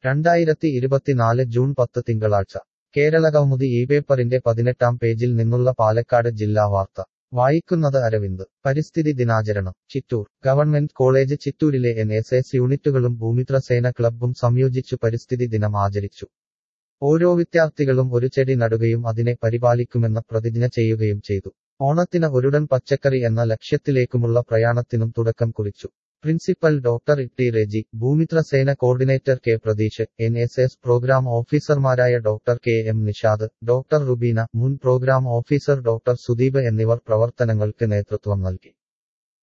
രണ്ടായിരത്തി ഇരുപത്തിനാല് ജൂൺ പത്ത് തിങ്കളാഴ്ച കേരളകൗമുദി ഈ പേപ്പറിന്റെ പതിനെട്ടാം പേജിൽ നിന്നുള്ള പാലക്കാട് ജില്ലാ വാർത്ത വായിക്കുന്നത് അരവിന്ദ് പരിസ്ഥിതി ദിനാചരണം ചിറ്റൂർ ഗവൺമെന്റ് കോളേജ് ചിറ്റൂരിലെ എൻ എസ് എസ് യൂണിറ്റുകളും ഭൂമിത്രസേന ക്ലബ്ബും സംയോജിച്ചു പരിസ്ഥിതി ദിനം ആചരിച്ചു ഓരോ വിദ്യാർത്ഥികളും ഒരു ചെടി നടുകയും അതിനെ പരിപാലിക്കുമെന്ന പ്രതിജ്ഞ ചെയ്യുകയും ചെയ്തു ഓണത്തിന് ഒരുടൻ പച്ചക്കറി എന്ന ലക്ഷ്യത്തിലേക്കുമുള്ള പ്രയാണത്തിനും തുടക്കം കുറിച്ചു principal doctor Itty Reji Bhoomithrasena coordinator K Pratheesh N S S program ഓഫീസർമാരായ doctor K M Nishad doctor Rubeena മുൻ പ്രോഗ്രാം ഓഫീസർ ഡോക്ടർ സുദീപ് എന്നിവർ പ്രവർത്തനങ്ങൾക്ക് നേതൃത്വം നൽകി